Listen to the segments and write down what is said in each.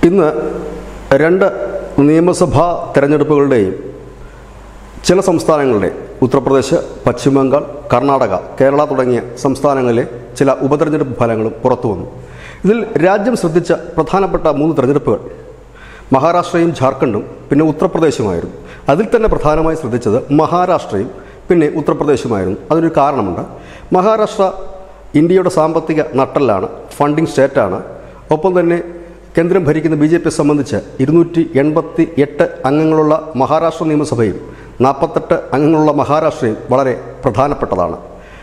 ഇന്ന് രണ്ട് നിയമസഭാ തെരഞ്ഞെടുപ്പുകളുടെയും ചില സംസ്ഥാനങ്ങളുടെ ഉത്തർപ്രദേശ് പശ്ചിമ ബംഗാൾ കർണാടക കേരള തുടങ്ങിയ സംസ്ഥാനങ്ങളിലെ ചില ഉപതെരഞ്ഞെടുപ്പ് ഫലങ്ങളും പുറത്തു വന്നു ഇതിൽ രാജ്യം ശ്രദ്ധിച്ച പ്രധാനപ്പെട്ട മൂന്ന് തെരഞ്ഞെടുപ്പുകൾ മഹാരാഷ്ട്രയും ജാർഖണ്ഡും പിന്നെ ഉത്തർപ്രദേശുമായിരുന്നു അതിൽ തന്നെ പ്രധാനമായി ശ്രദ്ധിച്ചത് മഹാരാഷ്ട്രയും പിന്നെ ഉത്തർപ്രദേശുമായിരുന്നു അതിനൊരു കാരണമുണ്ട് മഹാരാഷ്ട്ര ഇന്ത്യയുടെ സാമ്പത്തിക നട്ടലാണ് ഫണ്ടിങ് സ്റ്റേറ്റാണ് ഒപ്പം തന്നെ കേന്ദ്രം ഭരിക്കുന്ന ബി ജെ പിയെ സംബന്ധിച്ച് ഇരുന്നൂറ്റി എൺപത്തി എട്ട് അംഗങ്ങളുള്ള മഹാരാഷ്ട്ര നിയമസഭയും നാൽപ്പത്തെട്ട് അംഗങ്ങളുള്ള മഹാരാഷ്ട്രയും വളരെ പ്രധാനപ്പെട്ടതാണ്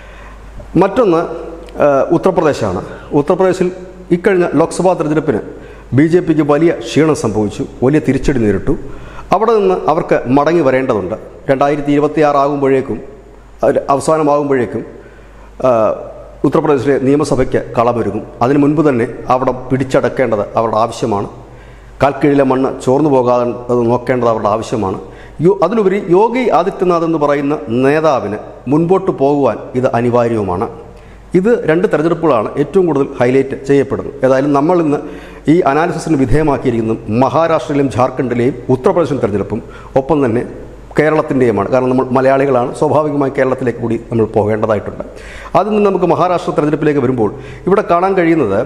മറ്റൊന്ന് ആ, ഉത്തർപ്രദേശാണ് ഉത്തർപ്രദേശിൽ ഇക്കഴിഞ്ഞ ലോക്സഭാ തെരഞ്ഞെടുപ്പിന് ബി ജെ പിക്ക് വലിയ ക്ഷീണം സംഭവിച്ചു വലിയ തിരിച്ചടി നേരിട്ടു അവിടെ നിന്ന് അവർക്ക് മടങ്ങി വരേണ്ടതുണ്ട് രണ്ടായിരത്തി ഇരുപത്തിയാറ് ആകുമ്പോഴേക്കും അതിന് അവസാനമാകുമ്പോഴേക്കും ആ, ഉത്തർപ്രദേശിലെ നിയമസഭയ്ക്ക് കളമൊരുങ്ങും അതിനു മുൻപ് തന്നെ അവിടെ പിടിച്ചടക്കേണ്ടത് അവരുടെ ആവശ്യമാണ് കാൽക്കീഴിലെ മണ്ണ് ചോർന്നു പോകാതെ അത് നോക്കേണ്ടത് അവരുടെ ആവശ്യമാണ് യോ അതിലുപരി യോഗി ആദിത്യനാഥ് എന്ന് പറയുന്ന നേതാവിന് മുൻപോട്ട് പോകുവാൻ ഇത് അനിവാര്യവുമാണ് ഇത് രണ്ട് തെരഞ്ഞെടുപ്പുകളാണ് ഏറ്റവും കൂടുതൽ ഹൈലൈറ്റ് ചെയ്യപ്പെടുന്നത് ഏതായാലും നമ്മൾ ഇന്ന് ഈ അനാലിസിസിന് വിധേയമാക്കിയിരിക്കുന്നത് മഹാരാഷ്ട്രയിലെയും ജാർഖണ്ഡിലെയും ഉത്തർപ്രദേശിലും തെരഞ്ഞെടുപ്പും ഒപ്പം തന്നെ കേരളത്തിൻ്റെയുമാണ് കാരണം നമ്മൾ മലയാളികളാണ് സ്വാഭാവികമായി കേരളത്തിലേക്ക് കൂടി നമ്മൾ പോകേണ്ടതായിട്ടുണ്ട് അതിൽ നിന്ന് നമുക്ക് മഹാരാഷ്ട്ര തെരഞ്ഞെടുപ്പിലേക്ക് വരുമ്പോൾ ഇവിടെ കാണാൻ കഴിയുന്നത്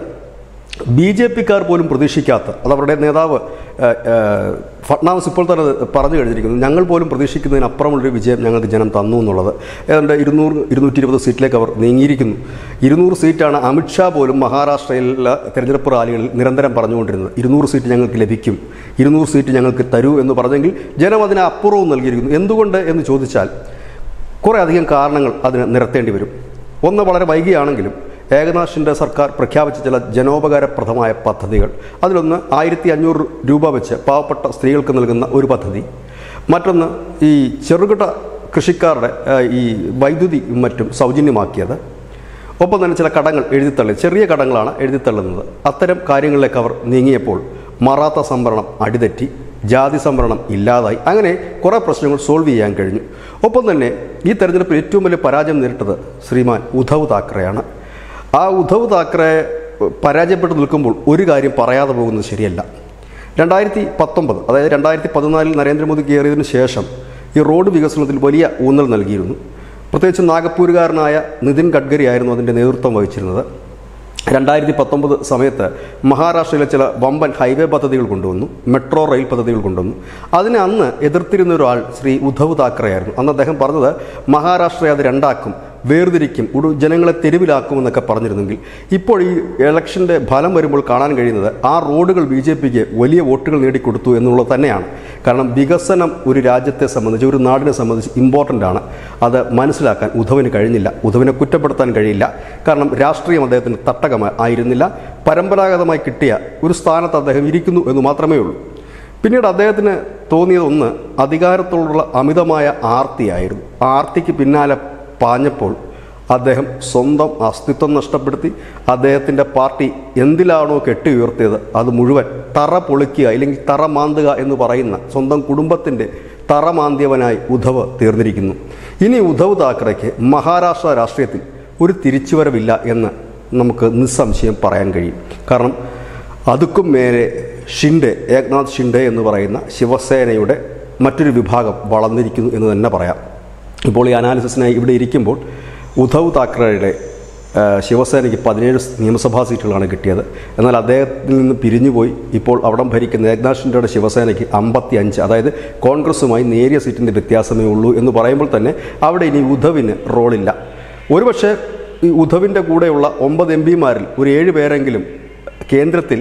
ബി ജെ പിക്കാർ പോലും പ്രതീക്ഷിക്കാത്ത അത് അവരുടെ നേതാവ് ഏഹ്, ഏഹ്, ഫട്നാവിസ് ഇപ്പോൾ തന്നെ അത് പറഞ്ഞു കഴിഞ്ഞിരിക്കുന്നു ഞങ്ങൾ പോലും പ്രതീക്ഷിക്കുന്നതിനപ്പുറമുള്ളൊരു വിജയം ഞങ്ങൾക്ക് ജനം തന്നു എന്നുള്ളത് ഏതാണ്ട് ഇരുന്നൂറ് ഇരുന്നൂറ്റി ഇരുപത് സീറ്റിലേക്ക് അവർ നീങ്ങിയിരിക്കുന്നു ഇരുന്നൂറ് സീറ്റാണ് അമിത്ഷാ പോലും മഹാരാഷ്ട്രയിലെ തെരഞ്ഞെടുപ്പ് റാലികളിൽ നിരന്തരം പറഞ്ഞുകൊണ്ടിരുന്നത് ഇരുന്നൂറ് സീറ്റ് ഞങ്ങൾക്ക് ലഭിക്കും ഇരുന്നൂറ് സീറ്റ് ഞങ്ങൾക്ക് തരൂ എന്ന് പറഞ്ഞെങ്കിൽ ജനം അതിന് അപ്പുറവും നൽകിയിരിക്കുന്നു എന്തുകൊണ്ട് എന്ന് ചോദിച്ചാൽ കുറേ അധികം കാരണങ്ങൾ അതിന് നിരത്തേണ്ടി വരും ഒന്ന് വളരെ വൈകിയാണെങ്കിലും ഏകനാഥിൻ്റെ സർക്കാർ പ്രഖ്യാപിച്ച ചില ജനോപകാരപ്രദമായ പദ്ധതികൾ അതിലൊന്ന് ആയിരത്തി അഞ്ഞൂറ് രൂപ വെച്ച് പാവപ്പെട്ട സ്ത്രീകൾക്ക് നൽകുന്ന ഒരു പദ്ധതി മറ്റൊന്ന് ഈ ചെറുകിട കൃഷിക്കാരുടെ ആ, ഈ വൈദ്യുതി മറ്റും സൗജന്യമാക്കിയത് ഒപ്പം തന്നെ ചില കടങ്ങൾ എഴുതിത്തള്ളി ചെറിയ കടങ്ങളാണ് എഴുതിത്തള്ളുന്നത് അത്തരം കാര്യങ്ങളിലേക്ക് അവർ നീങ്ങിയപ്പോൾ മറാത്ത സംവരണം അടിതെറ്റി ജാതി സംവരണം ഇല്ലാതായി അങ്ങനെ കുറേ പ്രശ്നങ്ങൾ സോൾവ് ചെയ്യാൻ കഴിഞ്ഞു ഒപ്പം തന്നെ ഈ തെരഞ്ഞെടുപ്പിൽ ഏറ്റവും വലിയ പരാജയം നേരിട്ടത് ശ്രീമാൻ ഉദ്ധവ് താക്കറെയാണ് ആ ഉദ്ധവ് താക്കറെ പരാജയപ്പെട്ട് നിൽക്കുമ്പോൾ ഒരു കാര്യം പറയാതെ പോകുന്നത് ശരിയല്ല രണ്ടായിരത്തി പത്തൊമ്പത് അതായത് രണ്ടായിരത്തി പതിനാലിൽ നരേന്ദ്രമോദി കയറിയതിനു ശേഷം ഈ റോഡ് വികസനത്തിൽ വലിയ ഊന്നൽ നൽകിയിരുന്നു പ്രത്യേകിച്ച് നാഗപ്പൂരുകാരനായ നിതിൻ ഗഡ്കരി ആയിരുന്നു അതിൻ്റെ നേതൃത്വം വഹിച്ചിരുന്നത് രണ്ടായിരത്തി പത്തൊമ്പത് സമയത്ത് മഹാരാഷ്ട്രയിലെ ചില വമ്പൻ ഹൈവേ പദ്ധതികൾ കൊണ്ടുവന്നു മെട്രോ റെയിൽ പദ്ധതികൾ കൊണ്ടുവന്നു അതിനെ അന്ന് എതിർത്തിരുന്ന ഒരാൾ ശ്രീ ഉദ്ധവ് താക്കറെയായിരുന്നു അന്ന് അദ്ദേഹം പറഞ്ഞത് മഹാരാഷ്ട്രയെ അത് രണ്ടാക്കും വേർതിരിക്കും ഉടു ജനങ്ങളെ തെരുവിലാക്കുമെന്നൊക്കെ പറഞ്ഞിരുന്നെങ്കിൽ ഇപ്പോൾ ഈ ഇലക്ഷൻ്റെ ഫലം വരുമ്പോൾ കാണാൻ കഴിയുന്നത് ആ റോഡുകൾ ബി ജെ പിക്ക് വലിയ വോട്ടുകൾ നേടിക്കൊടുത്തു എന്നുള്ളത് തന്നെയാണ് കാരണം വികസനം ഒരു രാജ്യത്തെ സംബന്ധിച്ച് ഒരു നാടിനെ സംബന്ധിച്ച് ഇമ്പോർട്ടൻ്റ് ആണ് അത് മനസ്സിലാക്കാൻ ഉദ്ധവിന് കഴിഞ്ഞില്ല ഉദ്ധവിനെ കുറ്റപ്പെടുത്താൻ കഴിയില്ല കാരണം രാഷ്ട്രീയം അദ്ദേഹത്തിന് തട്ടകം ആയിരുന്നില്ല പരമ്പരാഗതമായി കിട്ടിയ ഒരു സ്ഥാനത്ത് അദ്ദേഹം ഇരിക്കുന്നു എന്ന് മാത്രമേ ഉള്ളൂ പിന്നീട് അദ്ദേഹത്തിന് തോന്നിയത് ഒന്ന് അധികാരത്തോടുള്ള അമിതമായ ആർത്തിയായിരുന്നു ആ ആർത്തിക്ക് പിന്നാലെ പാഞ്ഞപ്പോൾ അദ്ദേഹം സ്വന്തം അസ്തിത്വം നഷ്ടപ്പെടുത്തി അദ്ദേഹത്തിൻ്റെ പാർട്ടി എന്തിലാണോ കെട്ടി ഉയർത്തിയത് അത് മുഴുവൻ തറ പൊളിക്കുക അല്ലെങ്കിൽ തറ മാന്തുക എന്ന് പറയുന്ന സ്വന്തം കുടുംബത്തിൻ്റെ തറ മാന്തിയവനായി ഉദ്ധവ് തീർന്നിരിക്കുന്നു ഇനി ഉദ്ധവ് താക്കറയ്ക്ക് മഹാരാഷ്ട്ര രാഷ്ട്രീയത്തിൽ ഒരു തിരിച്ചുവരവില്ല എന്ന് നമുക്ക് നിസ്സംശയം പറയാൻ കഴിയും കാരണം അതുക്കും മേലെ ഷിൻഡെ ഏക്നാഥ് ഷിൻഡെ എന്ന് പറയുന്ന ശിവസേനയുടെ മറ്റൊരു വിഭാഗം വളർന്നിരിക്കുന്നു എന്ന് തന്നെ പറയാം ഇപ്പോൾ ഈ അനാലിസിസിനായി ഇവിടെ ഇരിക്കുമ്പോൾ ഉദ്ധവ് താക്കറെയുടെ ആ, ശിവസേനയ്ക്ക് പതിനേഴ് നിയമസഭാ സീറ്റുകളാണ് കിട്ടിയത് എന്നാൽ അദ്ദേഹത്തിൽ നിന്ന് പിരിഞ്ഞുപോയി ഇപ്പോൾ അവിടം ഭരിക്കുന്ന ഏക്നാഥ് ഷിൻഡെയുടെ ശിവസേനയ്ക്ക് അമ്പത്തി അഞ്ച് അതായത് കോൺഗ്രസുമായി നേരിയ സീറ്റിൻ്റെ വ്യത്യാസമേ ഉള്ളൂ എന്ന് പറയുമ്പോൾ തന്നെ അവിടെ ഇനി ഉദ്ധവിന് റോളില്ല ഒരുപക്ഷെ ഈ ഉദ്ധവിൻ്റെ കൂടെയുള്ള ഒമ്പത് എം പിമാരിൽ ഒരു ഏഴ് പേരെങ്കിലും കേന്ദ്രത്തിൽ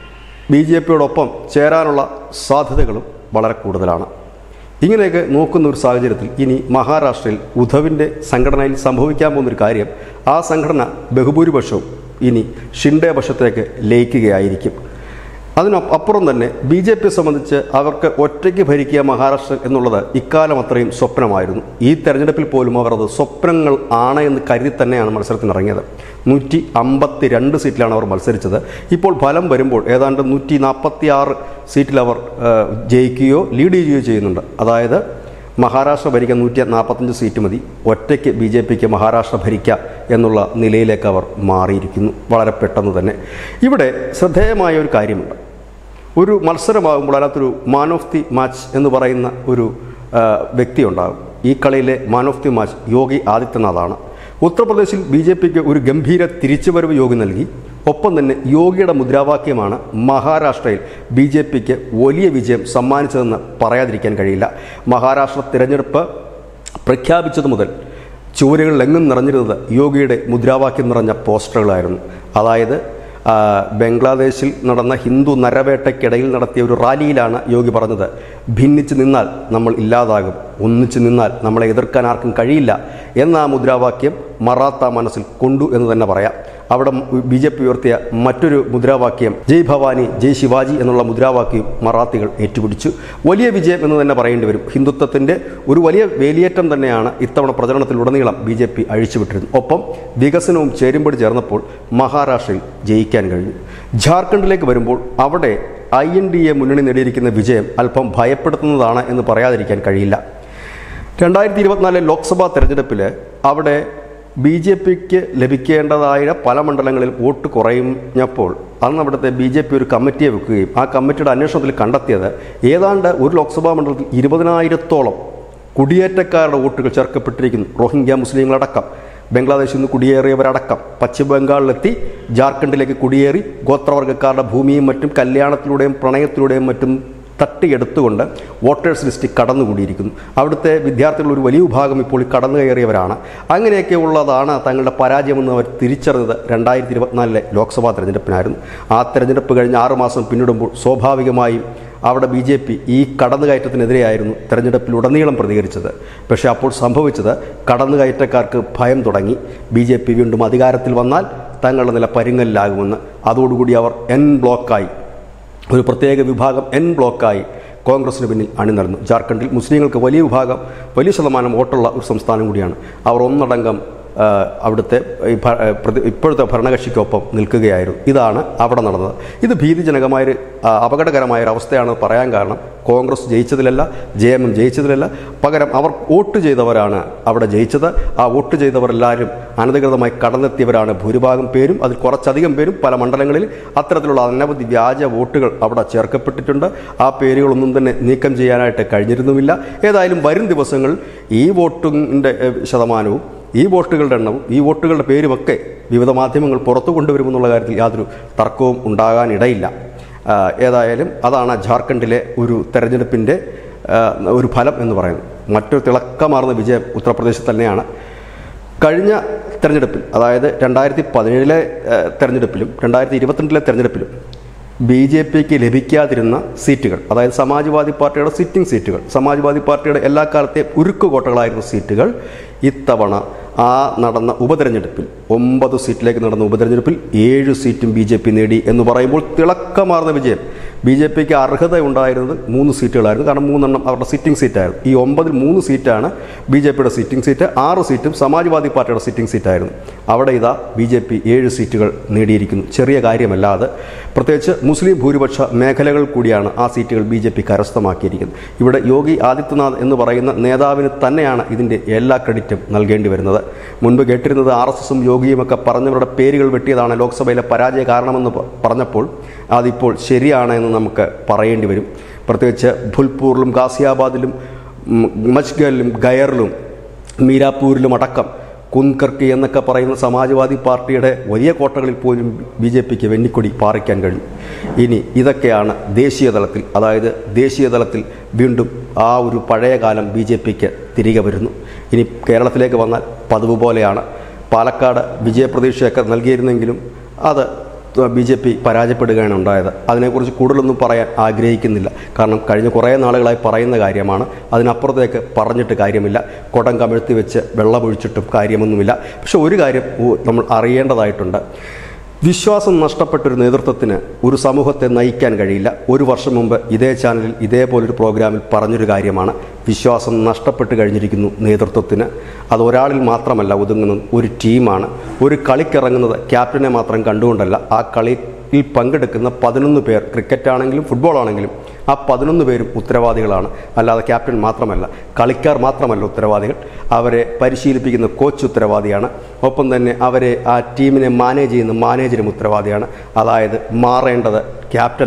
ബി ജെ പിയോടൊപ്പം ചേരാനുള്ള സാധ്യതകളും വളരെ കൂടുതലാണ് ഇങ്ങനെയൊക്കെ നോക്കുന്ന ഒരു സാഹചര്യത്തിൽ ഇനി മഹാരാഷ്ട്രയിൽ ഉദ്ധവിൻ്റെ സംഘടനയിൽ സംഭവിക്കാൻ പോകുന്നൊരു കാര്യം ആ സംഘടന ബഹുഭൂരിപക്ഷവും ഇനി ഷിൻഡെ പക്ഷത്തേക്ക് ലയിക്കുകയായിരിക്കും അതിനൊപ്പം അപ്പുറം തന്നെ ബി ജെ പിയെ സംബന്ധിച്ച് അവർക്ക് ഒറ്റയ്ക്ക് ഭരിക്കുക മഹാരാഷ്ട്ര എന്നുള്ളത് ഇക്കാലം അത്രയും സ്വപ്നമായിരുന്നു ഈ തെരഞ്ഞെടുപ്പിൽ പോലും അവർ അത് സ്വപ്നങ്ങൾ ആണ് എന്ന് കരുതി തന്നെയാണ് മത്സരത്തിന് ഇറങ്ങിയത് നൂറ്റി അമ്പത്തി രണ്ട് സീറ്റിലാണ് അവർ മത്സരിച്ചത് ഇപ്പോൾ ഫലം വരുമ്പോൾ ഏതാണ്ട് നൂറ്റി നാൽപ്പത്തി ആറ് സീറ്റിൽ അവർ ആ, ജയിക്കുകയോ ലീഡ് ചെയ്യുകയോ ചെയ്യുന്നുണ്ട് അതായത് മഹാരാഷ്ട്ര ഭരിക്കാൻ നൂറ്റി നാൽപ്പത്തഞ്ച് സീറ്റ് മതി ഒറ്റയ്ക്ക് ബി ജെ പിക്ക് മഹാരാഷ്ട്ര ഭരിക്കാം എന്നുള്ള നിലയിലേക്ക് അവർ മാറിയിരിക്കുന്നു വളരെ പെട്ടെന്ന് തന്നെ ഇവിടെ ശ്രദ്ധേയമായ ഒരു കാര്യമുണ്ട് ഒരു മത്സരമാകുമ്പോൾ അതിനകത്തൊരു മാൻ ഓഫ് ദി മാച്ച് എന്ന് പറയുന്ന ഒരു ആ, വ്യക്തി ഉണ്ടാകും ഈ കളിയിലെ man of the match Yogi ആദിത്യനാഥാണ് ഉത്തർപ്രദേശിൽ ബി ജെ പിക്ക് ഒരു ഗംഭീര തിരിച്ചുവരവ് യോഗി നൽകി ഒപ്പം തന്നെ യോഗിയുടെ മുദ്രാവാക്യമാണ് മഹാരാഷ്ട്രയിൽ ബി ജെ പിക്ക് വലിയ വിജയം സമ്മാനിച്ചതെന്ന് പറയാതിരിക്കാൻ കഴിയില്ല മഹാരാഷ്ട്ര തിരഞ്ഞെടുപ്പ് പ്രഖ്യാപിച്ചതു മുതൽ ചുവരുകളിലെങ്ങും നിറഞ്ഞിരുന്നത് യോഗിയുടെ മുദ്രാവാക്യം നിറഞ്ഞ പോസ്റ്ററുകളായിരുന്നു അതായത് ആ, ബംഗ്ലാദേശിൽ നടന്ന ഹിന്ദു നരവേട്ടയ്ക്കിടയിൽ നടത്തിയ ഒരു റാലിയിലാണ് യോഗി പറഞ്ഞത് ഭിന്നിച്ച് നിന്നാൽ നമ്മൾ ഇല്ലാതാകും ഒന്നിച്ച് നിന്നാൽ നമ്മളെ എതിർക്കാൻ ആർക്കും കഴിയില്ല എന്ന ആ മുദ്രാവാക്യം മറാത്ത മനസ്സിൽ കൊണ്ടു എന്ന് തന്നെ പറയാം അവിടെ ബി ജെ പി ഉയർത്തിയ മറ്റൊരു മുദ്രാവാക്യം ജയ് ഭവാനി ജയ് ശിവാജി എന്നുള്ള മുദ്രാവാക്യം മറാത്തികൾ ഏറ്റുപിടിച്ചു വലിയ വിജയം എന്ന് തന്നെ പറയേണ്ടി വരും ഹിന്ദുത്വത്തിൻ്റെ ഒരു വലിയ വേലിയേറ്റം തന്നെയാണ് ഇത്തവണ പ്രചരണത്തിലുടനീളം ബി ജെ പി അഴിച്ചുവിട്ടിരുന്നത് ഒപ്പം വികസനവും ചേരുമ്പടി ചേർന്നപ്പോൾ മഹാരാഷ്ട്രയിൽ ജയിക്കാൻ കഴിഞ്ഞു ജാർഖണ്ഡിലേക്ക് വരുമ്പോൾ അവിടെ ഐ എൻ ഡി എ മുന്നണി നേടിയിരിക്കുന്ന വിജയം അല്പം ഭയപ്പെടുത്തുന്നതാണ് എന്ന് പറയാതിരിക്കാൻ കഴിയില്ല രണ്ടായിരത്തി ഇരുപത്തിനാലിലെ ലോക്സഭാ തെരഞ്ഞെടുപ്പിൽ അവിടെ ബി ജെ പിക്ക് ലഭിക്കേണ്ടതായ പല മണ്ഡലങ്ങളിൽ വോട്ട് കുറഞ്ഞപ്പോൾ അന്ന് അവിടുത്തെ ബി ജെ പി ഒരു കമ്മിറ്റിയെ വെക്കുകയും ആ കമ്മിറ്റിയുടെ അന്വേഷണത്തിൽ കണ്ടെത്തിയത് ഏതാണ്ട് ഒരു ലോക്സഭാ മണ്ഡലത്തിൽ ഇരുപതിനായിരത്തോളം കുടിയേറ്റക്കാരുടെ വോട്ടുകൾ ചേർക്കപ്പെട്ടിരിക്കുന്നു റോഹിംഗ്യ മുസ്ലിങ്ങളടക്കം ബംഗ്ലാദേശിൽ നിന്ന് കുടിയേറിയവരടക്കം പശ്ചിമ ബംഗാളിലെത്തി ജാർഖണ്ഡിലേക്ക് കുടിയേറി ഗോത്രവർഗ്ഗക്കാരുടെ ഭൂമിയും മറ്റും കല്യാണത്തിലൂടെയും പ്രണയത്തിലൂടെയും മറ്റും തട്ടിയെടുത്തുകൊണ്ട് വോട്ടേഴ്സ് ലിസ്റ്റ് കടന്നുകൂടിയിരിക്കുന്നു അവിടുത്തെ വിദ്യാർത്ഥികൾ ഒരു വലിയ വിഭാഗം ഇപ്പോൾ ഈ കടന്നു കയറിയവരാണ് അങ്ങനെയൊക്കെ ഉള്ളതാണ് തങ്ങളുടെ പരാജയമെന്ന് അവർ തിരിച്ചറിഞ്ഞത് രണ്ടായിരത്തി ഇരുപത്തിനാലിലെ ലോക്സഭാ തെരഞ്ഞെടുപ്പിനായിരുന്നു ആ തെരഞ്ഞെടുപ്പ് കഴിഞ്ഞ് ആറുമാസം പിന്നിടുമ്പോൾ സ്വാഭാവികമായും അവിടെ ബി ജെ പി ഈ കടന്നുകയറ്റത്തിനെതിരെയായിരുന്നു തെരഞ്ഞെടുപ്പിലുടനീളം പ്രതികരിച്ചത് പക്ഷേ അപ്പോൾ സംഭവിച്ചത് കടന്നുകയറ്റക്കാർക്ക് ഭയം തുടങ്ങി ബി ജെ പി വീണ്ടും അധികാരത്തിൽ വന്നാൽ തങ്ങളുടെ നില പരുങ്ങലിലാകുമെന്ന് അതോടുകൂടി അവർ എൻ ബ്ലോക്കായി ഒരു പ്രത്യേക വിഭാഗം എൻ ബ്ലോക്കായി കോൺഗ്രസിന് പിന്നിൽ അണിനിരന്നു ജാർഖണ്ഡിൽ മുസ്ലിങ്ങൾക്ക് വലിയ വിഭാഗം വലിയ ശതമാനം വോട്ടുള്ള ഒരു സംസ്ഥാനം കൂടിയാണ് അവർ ഒന്നടങ്കം ആ, അവിടുത്തെ ഈ ഭ- ആ, പ്രതി- ഇപ്പോഴത്തെ ഭരണകക്ഷിക്കൊപ്പം നിൽക്കുകയായിരുന്നു ഇതാണ് അവിടെ നടന്നത് ഇത് ഭീതിജനകമായൊരു ആ, അപകടകരമായൊരു അവസ്ഥയാണെന്ന് പറയാൻ കാരണം കോൺഗ്രസ് ജയിച്ചതിലല്ല ജെ എം എം ജയിച്ചതിലല്ല പകരം അവർ വോട്ട് ചെയ്തവരാണ് അവിടെ ജയിച്ചത് ആ വോട്ട് ചെയ്തവരെല്ലാവരും അനധികൃതമായി കടന്നെത്തിയവരാണ് ഭൂരിഭാഗം പേരും അതിൽ കുറച്ചധികം പേരും പല മണ്ഡലങ്ങളിൽ അത്തരത്തിലുള്ള അനവധി വ്യാജ വോട്ടുകൾ അവിടെ ചേർക്കപ്പെട്ടിട്ടുണ്ട് ആ പേരുകളൊന്നും തന്നെ നീക്കം ചെയ്യാനായിട്ട് കഴിഞ്ഞിരുന്നുമില്ല ഏതായാലും വരും ദിവസങ്ങളിൽ ഈ വോട്ടിൻ്റെ ശതമാനവും ഈ വോട്ടുകളുടെ എണ്ണവും ഈ വോട്ടുകളുടെ പേരുമൊക്കെ വിവിധ മാധ്യമങ്ങൾ പുറത്തു കൊണ്ടുവരുമെന്നുള്ള കാര്യത്തിൽ യാതൊരു തർക്കവും ഉണ്ടാകാനിടയില്ല ആ, ഏതായാലും അതാണ് ജാർഖണ്ഡിലെ ഒരു തെരഞ്ഞെടുപ്പിൻ്റെ ആ, ഒരു ഫലം എന്ന് പറയുന്നത് മറ്റൊരു തിളക്കമാർന്ന വിജയം ഉത്തർപ്രദേശിൽ തന്നെയാണ് കഴിഞ്ഞ തെരഞ്ഞെടുപ്പിൽ അതായത് രണ്ടായിരത്തി പതിനേഴിലെ തെരഞ്ഞെടുപ്പിലും രണ്ടായിരത്തി ഇരുപത്തിരണ്ടിലെ തെരഞ്ഞെടുപ്പിലും ബി ജെ പിക്ക് ലഭിക്കാതിരുന്ന സീറ്റുകൾ അതായത് സമാജ്വാദി പാർട്ടിയുടെ സിറ്റിംഗ് സീറ്റുകൾ സമാജ്വാദി പാർട്ടിയുടെ എല്ലാ കാലത്തെയും ഉരുക്കുകോട്ടകളായിരുന്ന സീറ്റുകൾ ഇത്തവണ ആ നടന്ന ഉപതെരഞ്ഞെടുപ്പിൽ ഒമ്പത് സീറ്റിലേക്ക് നടന്ന ഉപതെരഞ്ഞെടുപ്പിൽ ഏഴ് സീറ്റും ബി ജെ പി നേടി എന്ന് പറയുമ്പോൾ തിളക്കമാർന്ന വിജയം ബി ജെ പിക്ക് അർഹത ഉണ്ടായിരുന്നത് മൂന്ന് സീറ്റുകളായിരുന്നു കാരണം മൂന്നെണ്ണം അവരുടെ സിറ്റിംഗ് സീറ്റായിരുന്നു ഈ ഒമ്പതിൽ മൂന്ന് സീറ്റാണ് ബി ജെ പിയുടെ സിറ്റിംഗ് സീറ്റ് ആറ് സീറ്റും സമാജ്വാദി പാർട്ടിയുടെ സിറ്റിംഗ് സീറ്റായിരുന്നു അവിടെ ഇതാ ബി ജെ പി ഏഴ് സീറ്റുകൾ നേടിയിരിക്കുന്നു ചെറിയ കാര്യമല്ല അത് പ്രത്യേകിച്ച് മുസ്ലിം ഭൂരിപക്ഷ മേഖലകൾ കൂടിയാണ് ആ സീറ്റുകൾ ബി ജെ പി കരസ്ഥമാക്കിയിരിക്കുന്നത് ഇവിടെ യോഗി ആദിത്യനാഥ് എന്ന് പറയുന്ന നേതാവിന് തന്നെയാണ് ഇതിൻ്റെ എല്ലാ ക്രെഡിറ്റും നൽകേണ്ടി വരുന്നത് മുൻപ് കേട്ടിരുന്നത് ആർ എസ് എസും യോഗിയുമൊക്കെ പറഞ്ഞവരുടെ പേരുകൾ വെട്ടിയതാണ് ലോക്സഭയിലെ പരാജയ കാരണമെന്ന് പ- പറഞ്ഞപ്പോൾ അതിപ്പോൾ ശരിയാണ് എന്ന് നമുക്ക് പറയേണ്ടി വരും പ്രത്യേകിച്ച് ഭുൽപൂറിലും ഗാസിയാബാദിലും ഉം, മച്ഗലിലും ഗയറിലും മീരാപൂരിലും അടക്കം കുൻകർക്ക് എന്നൊക്കെ പറയുന്ന സമാജ്വാദി പാർട്ടിയുടെ വലിയ കോട്ടകളിൽ പോലും ബി ജെ പിക്ക് വെന്നിക്കൊടി പാറിക്കാൻ കഴിഞ്ഞു ഇനി ഇതൊക്കെയാണ് ദേശീയ തലത്തിൽ അതായത് ദേശീയ തലത്തിൽ വീണ്ടും ആ ഒരു പഴയ കാലം ബി ജെ പിക്ക് തിരികെ വരുന്നു ഇനി കേരളത്തിലേക്ക് വന്നാൽ പതിവ് പോലെയാണ് പാലക്കാട് വിജയപ്രതീക്ഷയൊക്കെ നൽകിയിരുന്നെങ്കിലും അത് ബി ജെ പി പരാജയപ്പെടുകയാണ് ഉണ്ടായത് അതിനെക്കുറിച്ച് കൂടുതലൊന്നും പറയാൻ ആഗ്രഹിക്കുന്നില്ല കാരണം കഴിഞ്ഞ കുറേ നാളുകളായി പറയുന്ന കാര്യമാണ് അതിനപ്പുറത്തേക്ക് പറഞ്ഞിട്ട് കാര്യമില്ല കുടം കമിഴ്ത്തി വെച്ച് വെള്ളമൊഴിച്ചിട്ടും കാര്യമൊന്നുമില്ല പക്ഷെ ഒരു കാര്യം ഉ- നമ്മൾ അറിയേണ്ടതായിട്ടുണ്ട് വിശ്വാസം നഷ്ടപ്പെട്ടൊരു നേതൃത്വത്തിന് ഒരു സമൂഹത്തെ നയിക്കാൻ കഴിയില്ല ഒരു വർഷം മുമ്പ് ഇതേ ചാനലിൽ ഇതേപോലൊരു പ്രോഗ്രാമിൽ പറഞ്ഞൊരു കാര്യമാണ് വിശ്വാസം നഷ്ടപ്പെട്ട് കഴിഞ്ഞിരിക്കുന്നു നേതൃത്വത്തിന് അത് ഒരാളിൽ മാത്രമല്ല ഒതുങ്ങുന്നത് ഒരു ടീമാണ് ഒരു കളിക്കിറങ്ങുന്നത് ക്യാപ്റ്റനെ മാത്രം കണ്ടുകൊണ്ടല്ല ആ കളിയിൽ പങ്കെടുക്കുന്ന പതിനൊന്ന് പേർ ക്രിക്കറ്റ് ആണെങ്കിലും ഫുട്ബോൾ ആണെങ്കിലും ആ പതിനൊന്ന് പേരും ഉത്തരവാദികളാണ് അല്ലാതെ ക്യാപ്റ്റൻ മാത്രമല്ല കളിക്കാർ മാത്രമല്ല ഉത്തരവാദികൾ അവരെ പരിശീലിപ്പിക്കുന്ന കോച്ച് ഉത്തരവാദിയാണ് ഒപ്പം തന്നെ അവരെ ആ ടീമിനെ മാനേജ് ചെയ്യുന്ന മാനേജരും ഉത്തരവാദിയാണ് അതായത് മാറേണ്ടത് ക്യാപ്റ്റനല്ല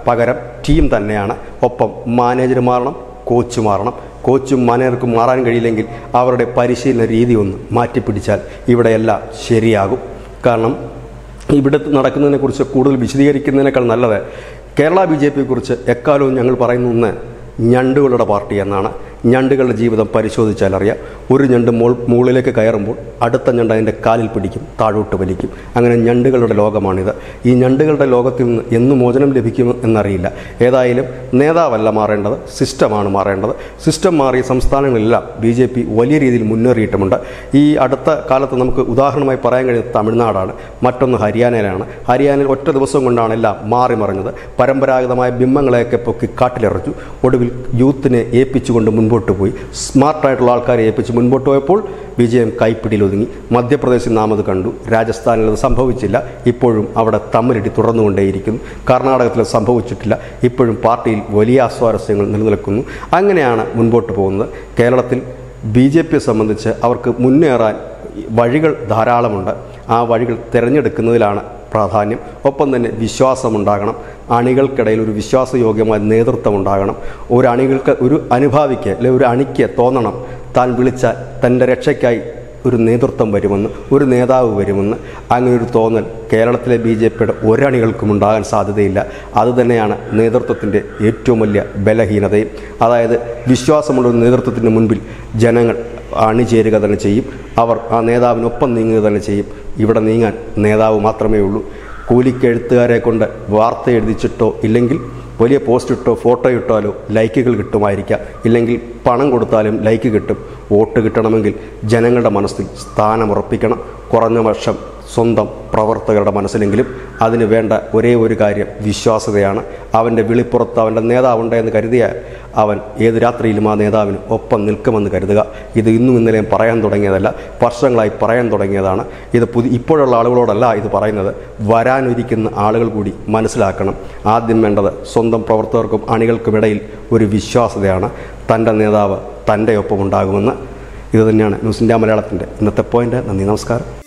പകരം ടീം തന്നെയാണ് ഒപ്പം മാനേജർ മാറണം കോച്ച് മാറണം കോച്ചും മാനേജർക്കും മാറാൻ കഴിയില്ലെങ്കിൽ അവരുടെ പരിശീലന രീതി ഒന്ന് മാറ്റിപ്പിടിച്ചാൽ ഇവിടെയെല്ലാം ശരിയാകും കാരണം ഇവിടെ നടക്കുന്നതിനെക്കുറിച്ച് കൂടുതൽ വിശദീകരിക്കുന്നതിനേക്കാൾ നല്ലത് കേരള ബി ജെ പിയെക്കുറിച്ച് എക്കാലവും ഞങ്ങൾ പറയുന്ന ഒന്ന് ഞണ്ടുകളുടെ പാർട്ടി എന്നാണ് ഞണ്ടുകളുടെ ജീവിതം പരിശോധിച്ചാൽ അറിയാം ഒരു ഞണ്ട് മോൾ മുകളിലേക്ക് കയറുമ്പോൾ അടുത്ത ഞണ്ട് അതിൻ്റെ കാലിൽ പിടിക്കും താഴോട്ട് വലിക്കും അങ്ങനെ ഞണ്ടുകളുടെ ലോകമാണിത് ഈ ഞണ്ടുകളുടെ ലോകത്തിൽ നിന്ന് എന്ന് മോചനം ലഭിക്കും എന്നറിയില്ല ഏതായാലും നേതാവല്ല മാറേണ്ടത് സിസ്റ്റമാണ് മാറേണ്ടത് സിസ്റ്റം മാറിയ സംസ്ഥാനങ്ങളിലെല്ലാം ബി ജെ പി വലിയ രീതിയിൽ മുന്നേറിയിട്ടുമുണ്ട് ഈ അടുത്ത കാലത്ത് നമുക്ക് ഉദാഹരണമായി പറയാൻ കഴിയുന്നത് തമിഴ്നാടാണ് മറ്റൊന്ന് ഹരിയാനയിലാണ് ഹരിയാനയിൽ ഒറ്റ ദിവസം കൊണ്ടാണ് എല്ലാം മാറി മറിഞ്ഞത് പരമ്പരാഗതമായ ബിംബങ്ങളെയൊക്കെ പൊക്കി കാട്ടിലിറച്ചു ഒടുവിൽ യൂത്തിനെ ഏൽപ്പിച്ചുകൊണ്ട് മുൻപോട്ട് പോയി സ്മാർട്ടായിട്ടുള്ള ആൾക്കാരെ ഏൽപ്പിച്ച് മുൻപോട്ട് പോയപ്പോൾ വിജയം കൈപ്പിടിയിൽ ഒതുങ്ങി മധ്യപ്രദേശിൽ നാം അത് കണ്ടു രാജസ്ഥാനിൽ അത് സംഭവിച്ചില്ല ഇപ്പോഴും അവിടെ തമ്മിലടി തുടർന്നുകൊണ്ടേയിരിക്കുന്നു കർണാടകത്തിൽ അത് സംഭവിച്ചിട്ടില്ല ഇപ്പോഴും പാർട്ടിയിൽ വലിയ അസ്വാരസ്യങ്ങൾ നിലനിൽക്കുന്നു അങ്ങനെയാണ് മുൻപോട്ട് പോകുന്നത് കേരളത്തിൽ ബി ജെ പിയെ സംബന്ധിച്ച് അവർക്ക് മുന്നേറാൻ വഴികൾ ധാരാളമുണ്ട് ആ വഴികൾ തിരഞ്ഞെടുക്കുന്നതിലാണ് പ്രാധാന്യം ഒപ്പം തന്നെ വിശ്വാസമുണ്ടാകണം അണികൾക്കിടയിൽ ഒരു വിശ്വാസയോഗ്യമായ നേതൃത്വം ഉണ്ടാകണം ഒരു അണികൾക്ക് ഒരു അനുഭാവിക്ക് അല്ലെ ഒരു അണിക്ക് തോന്നണം താൻ വിളിച്ച തൻ്റെ രക്ഷയ്ക്കായി ഒരു നേതൃത്വം വരുമെന്ന് ഒരു നേതാവ് വരുമെന്ന് അങ്ങനെ ഒരു തോന്നൽ കേരളത്തിലെ ബി ജെ പിയുടെ ഒരണികൾക്കും ഉണ്ടാകാൻ സാധ്യതയില്ല അതുതന്നെയാണ് നേതൃത്വത്തിൻ്റെ ഏറ്റവും വലിയ ബലഹീനതയും അതായത് വിശ്വാസമുള്ള ഒരു നേതൃത്വത്തിന് മുൻപിൽ ജനങ്ങൾ അണിചേരുക തന്നെ ചെയ്യും അവർ ആ നേതാവിനൊപ്പം നീങ്ങുക തന്നെ ചെയ്യും ഇവിടെ നീങ്ങാൻ നേതാവ് മാത്രമേ ഉള്ളൂ കൂലിക്കെഴുത്തുകാരെ കൊണ്ട് വാർത്ത എഴുതിച്ചിട്ടോ ഇല്ലെങ്കിൽ വലിയ പോസ്റ്റ് ഇട്ടോ ഫോട്ടോ ഇട്ടാലോ ലൈക്കുകൾ കിട്ടുമായിരിക്കാം ഇല്ലെങ്കിൽ പണം കൊടുത്താലും ലൈക്ക് കിട്ടും വോട്ട് കിട്ടണമെങ്കിൽ ജനങ്ങളുടെ മനസ്സിൽ സ്ഥാനമുറപ്പിക്കണം കുറഞ്ഞ വർഷം സ്വന്തം പ്രവർത്തകരുടെ മനസ്സിലെങ്കിലും അതിന് വേണ്ട ഒരേ ഒരു കാര്യം വിശ്വാസ്യതയാണ് അവൻ്റെ വിളിപ്പുറത്ത് അവൻ്റെ നേതാവുണ്ട് എന്ന് കരുതിയാൽ അവൻ ഏത് രാത്രിയിലും ആ നേതാവിന് ഒപ്പം നിൽക്കുമെന്ന് കരുതുക ഇത് ഇന്നും ഇന്നലെയും പറയാൻ തുടങ്ങിയതല്ല വർഷങ്ങളായി പറയാൻ തുടങ്ങിയതാണ് ഇത് പുതിയ ഇപ്പോഴുള്ള ആളുകളോടല്ല ഇത് പറയുന്നത് വരാനിരിക്കുന്ന ആളുകൾ കൂടി മനസ്സിലാക്കണം ആദ്യം വേണ്ടത് സ്വന്തം പ്രവർത്തകർക്കും അണികൾക്കുമിടയിൽ ഒരു വിശ്വാസ്യതയാണ് തൻ്റെ നേതാവ് തൻ്റെ ഒപ്പം ഉണ്ടാകുമെന്ന് ഇത് തന്നെയാണ് ന്യൂസ് ഇന്ത്യ മലയാളത്തിൻ്റെ ഇന്നത്തെ പോയിൻ്റ് നന്ദി നമസ്കാരം